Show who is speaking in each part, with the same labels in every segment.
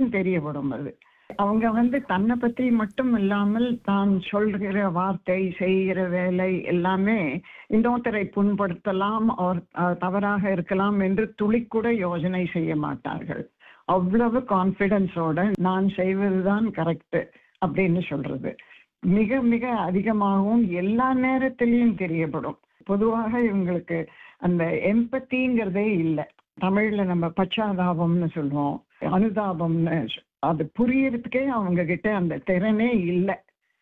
Speaker 1: தெரியப்படும் அது அவங்க வந்து தன்னை பற்றி மட்டும் இல்லாமல் தான் சொல்கிற வார்த்தை செய்கிற வேலை எல்லாமே இன்னொருத்தரை புண்படுத்தலாம் அவர் அஹ், தவறாக இருக்கலாம் என்று துளிக்கூட யோசனை செய்ய மாட்டார்கள் அவ்வளவு கான்ஃபிடென்ஸோட நான் செய்வதுதான் கரெக்ட் அப்படின்னு சொல்றது மிக மிக அதிகமாகவும் எல்லா நேரத்திலையும் தெரியப்படும் பொதுவாக இவங்களுக்கு அந்த எம்பத்திங்கிறதே இல்லை தமிழ்ல நம்ம பச்சாதாபம்னு சொல்லுவோம் அனுதாபம்னு சொ- அது புரியறதுக்கே அவங்க கிட்ட அந்த திறனே இல்லை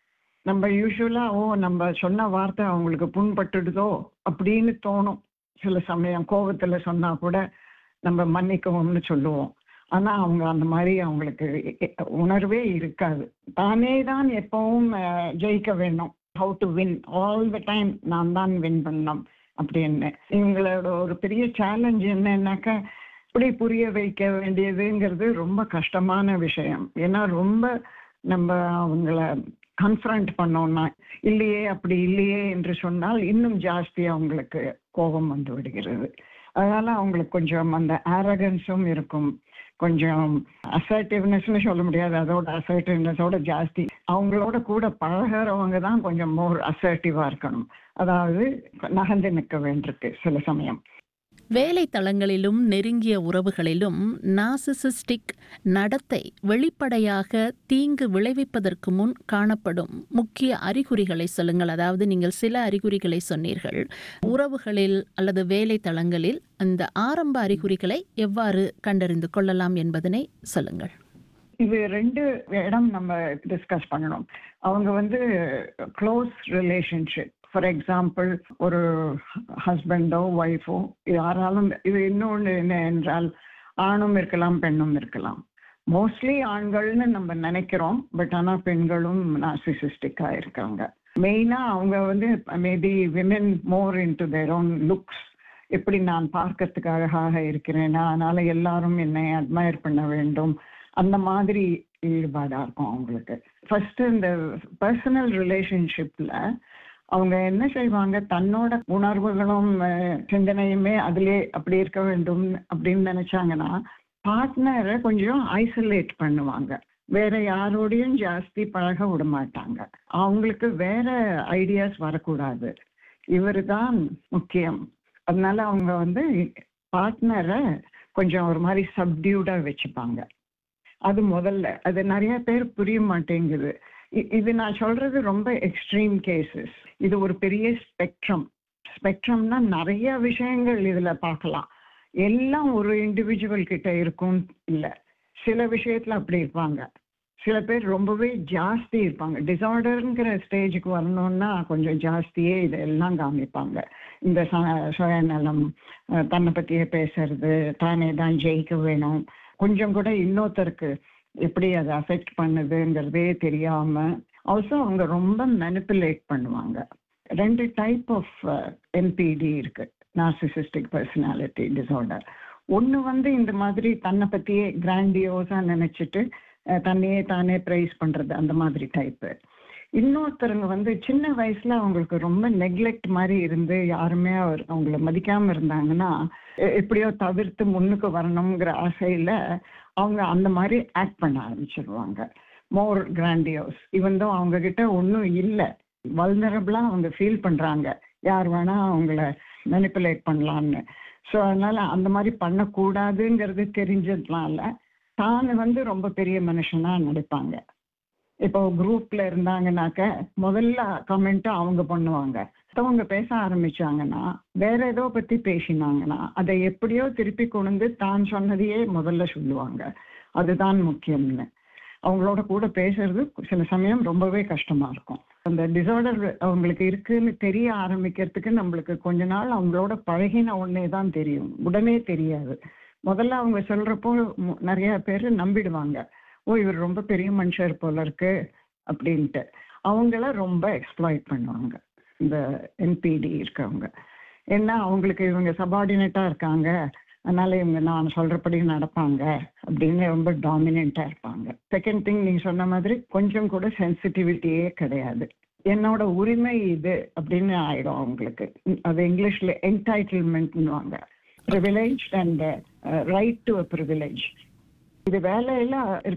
Speaker 1: நம்ம யூஸ்வலா ஓ நம்ம சொன்ன வார்த்தை அவங்களுக்கு புண்பட்டுடுதோ அப்படின்னு தோணும் சில சமயம் கோபத்துல சொன்னா கூட நம்ம மன்னிக்கவும்னு சொல்லுவோம் ஆனா அவங்க அந்த மாதிரி அவங்களுக்கு எ- எ- உணர்வே இருக்காது தானே தான் எப்பவும் அஹ், ஜெயிக்க வேணும் how to win all the time நான் தான் வின் பண்ணணும் அப்படின்னு இவங்களோட ஒரு பெரிய சேலஞ்ச் என்னன்னாக்கா இப்படி புரிய வைக்க வேண்டியதுங்கிறது ரொம்ப கஷ்டமான விஷயம் ஏன்னா ரொம்ப நம்ம அவங்கள கன்ஃபரண்ட் பண்ணோம்னா இல்லையே அப்படி இல்லையே என்று சொன்னால் இன்னும் ஜாஸ்தி அவங்களுக்கு கோபம் வந்து விடுகிறது அதனால அவங்களுக்கு கொஞ்சம் அந்த ஆரகன்ஸும் இருக்கும் கொஞ்சம் அசர்ட்டிவ்னஸ்னு சொல்ல முடியாது அதோட அசர்ட்டிவ்னஸோட ஜாஸ்தி அவங்களோட கூட பழகிறவங்க தான் கொஞ்சம் மோர் அசர்ட்டிவா இருக்கணும் அதாவது நகர்ந்து நிற்க வேண்டியிருக்கு சில சமயம்
Speaker 2: வேலை தளங்களிலும் நெருங்கிய உறவுகளிலும் நாசிசிஸ்டிக் நடத்தை வெளிப்படையாக தீங்கு விளைவிப்பதற்கு முன் காணப்படும் முக்கிய அறிகுறிகளை சொல்லுங்கள் அதாவது நீங்கள் சில அறிகுறிகளை சொன்னீர்கள் உறவுகளில் அல்லது வேலை தளங்களில் அந்த ஆரம்ப அறிகுறிகளை எவ்வாறு கண்டறிந்து கொள்ளலாம் என்பதனை சொல்லுங்கள்
Speaker 1: இது ரெண்டு இடம் நம்ம டிஸ்கஸ் பண்ணணும் அவங்க வந்து க்ளோஸ் ரிலேஷன்ஷிப் ஃபார் எக்ஸாம்பிள் ஒரு ஹஸ்பண்டோ ஒய்ஃபோ யாராலும் இது இன்னொன்று என்ன என்றால் ஆணும் இருக்கலாம் பெண்ணும் இருக்கலாம் மோஸ்ட்லி ஆண்கள்னு நம்ம நினைக்கிறோம் பட் ஆனால் பெண்களும் நாசிசிஸ்டிக்கா இருக்காங்க மெயினா அவங்க வந்து maybe women more into their own looks எப்படி நான் பார்க்கறதுக்கு அழகாக இருக்கிறேனா அதனால எல்லாரும் என்னை அட்மயர் பண்ண வேண்டும் அந்த மாதிரி ஈடுபாடா இருக்கும் அவங்களுக்கு ஃபர்ஸ்ட் இந்த பர்சனல் ரிலேஷன்ஷிப்ல அவங்க என்ன செய்வாங்க தன்னோட உணர்வுகளும் அஹ், சிந்தனையுமே அதிலே அப்படி இருக்க வேண்டும் அப்படின்னு நினைச்சாங்கன்னா பார்ட்னரை கொஞ்சம் ஐசோலேட் பண்ணுவாங்க வேற யாரோடையும் ஜாஸ்தி பழக விட மாட்டாங்க அவங்களுக்கு வேற ஐடியாஸ் வரக்கூடாது இவரு தான் முக்கியம் அதனால அவங்க வந்து பார்ட்னரை கொஞ்சம் ஒரு மாதிரி சப்டியூடா வச்சுப்பாங்க அது முதல்ல அது நிறைய பேர் புரிய மாட்டேங்குது இ- இது நான் சொல்றது ரொம்ப எக்ஸ்ட்ரீம் கேசஸ் இது ஒரு பெரிய ஸ்பெக்ட்ரம் ஸ்பெக்ட்ரம்னா நிறைய விஷயங்கள் இதுல பார்க்கலாம் எல்லாம் ஒரு இண்டிவிஜுவல் கிட்ட இருக்கும் இல்ல சில விஷயத்துல அப்படி இருப்பாங்க சில பேர் ரொம்பவே ஜாஸ்தி இருப்பாங்க டிசார்டருங்கிற ஸ்டேஜுக்கு வரணும்னா கொஞ்சம் ஜாஸ்தியே இதெல்லாம் காமிப்பாங்க இந்த ச- சுயநலம் அஹ், தன்னை பத்தியே பேசுறது தானே தான் ஜெயிக்க வேணும் கொஞ்சம் கூட இன்னொருத்தருக்கு எப்படி அதை அஃபெக்ட் பண்ணுதுங்கிறதே தெரியாம ஆல்சோ அவங்க ரொம்ப மெனிப்புலேட் பண்ணுவாங்க ரெண்டு டைப் ஆஃப் என்பிடி இருக்கு நார்சிசிஸ்டிக் பர்சனாலிட்டி டிசார்டர் ஒன்று வந்து இந்த மாதிரி தன்னை பத்தியே கிராண்டியோஸா நினைச்சிட்டு அஹ், தன்னையே தானே ப்ரைஸ் பண்றது அந்த மாதிரி டைப்பு இன்னொருத்தருங்க வந்து சின்ன வயசுல அவங்களுக்கு ரொம்ப நெக்லெக்ட் மாதிரி இருந்து யாருமே அவர் அவங்கள மதிக்காம இருந்தாங்கன்னா எ- எப்படியோ தவிர்த்து முன்னுக்கு வரணுங்கிற ஆசையில அவங்க அந்த மாதிரி ஆக்ட் பண்ண ஆரம்பிச்சிருவாங்க மோர் கிராண்டியோஸ் இவன் தான் அவங்க கிட்ட ஒன்றும் இல்லை வல்னரபிளா அவங்க ஃபீல் பண்றாங்க யார் வேணா அவங்கள மெனிப்புலேட் பண்ணலான்னு ஸோ அதனால அந்த மாதிரி பண்ணக்கூடாதுங்கிறது தெரிஞ்சதுனால தான் வந்து ரொம்ப பெரிய மனுஷனா நடிப்பாங்க இப்போ குரூப்ல இருந்தாங்கனாக்க முதல்ல கமெண்ட் அவங்க பண்ணுவாங்க மத்தவங்க பேச ஆரம்பிச்சாங்கன்னா வேற ஏதோ பத்தி பேசினாங்கன்னா அதை எப்படியோ திருப்பி கொண்டு தான் சொன்னதையே முதல்ல சொல்லுவாங்க அதுதான் முக்கியம்னு அவங்களோட கூட பேசுறது சில சமயம் ரொம்பவே கஷ்டமா இருக்கும் அந்த டிசார்டர் அவங்களுக்கு இருக்குன்னு தெரிய ஆரம்பிக்கிறதுக்கு நம்மளுக்கு கொஞ்ச நாள் அவங்களோட பழகின உடனே தான் தெரியும் உடனே தெரியாது முதல்ல அவங்க சொல்றப்போ மு- நிறைய பேர் நம்பிடுவாங்க ஓ இவர் ரொம்ப பெரிய மனுஷர் போல இருக்கு அப்படின்ட்டு அவங்கள ரொம்ப எக்ஸ்ப்ளாய்ட் பண்ணுவாங்க இந்த என்பிடி இருக்கவங்க ஏன்னா அவங்களுக்கு இவங்க சபார்டினேட்டா இருக்காங்க அதனால இவங்க நான் சொல்றபடி நடப்பாங்க அப்படின்னு ரொம்ப டாமினண்டா இருப்பாங்க செகண்ட் திங் நீங்க சொன்ன மாதிரி கொஞ்சம் கூட சென்சிட்டிவிட்டியே கிடையாது என்னோட உரிமை இது அப்படின்னு ஆயிடும் அவங்களுக்கு அது இங்கிலீஷ்ல என்டைட்டில்மெண்ட்னுவாங்க privilege and right to a privilege இது வேலையில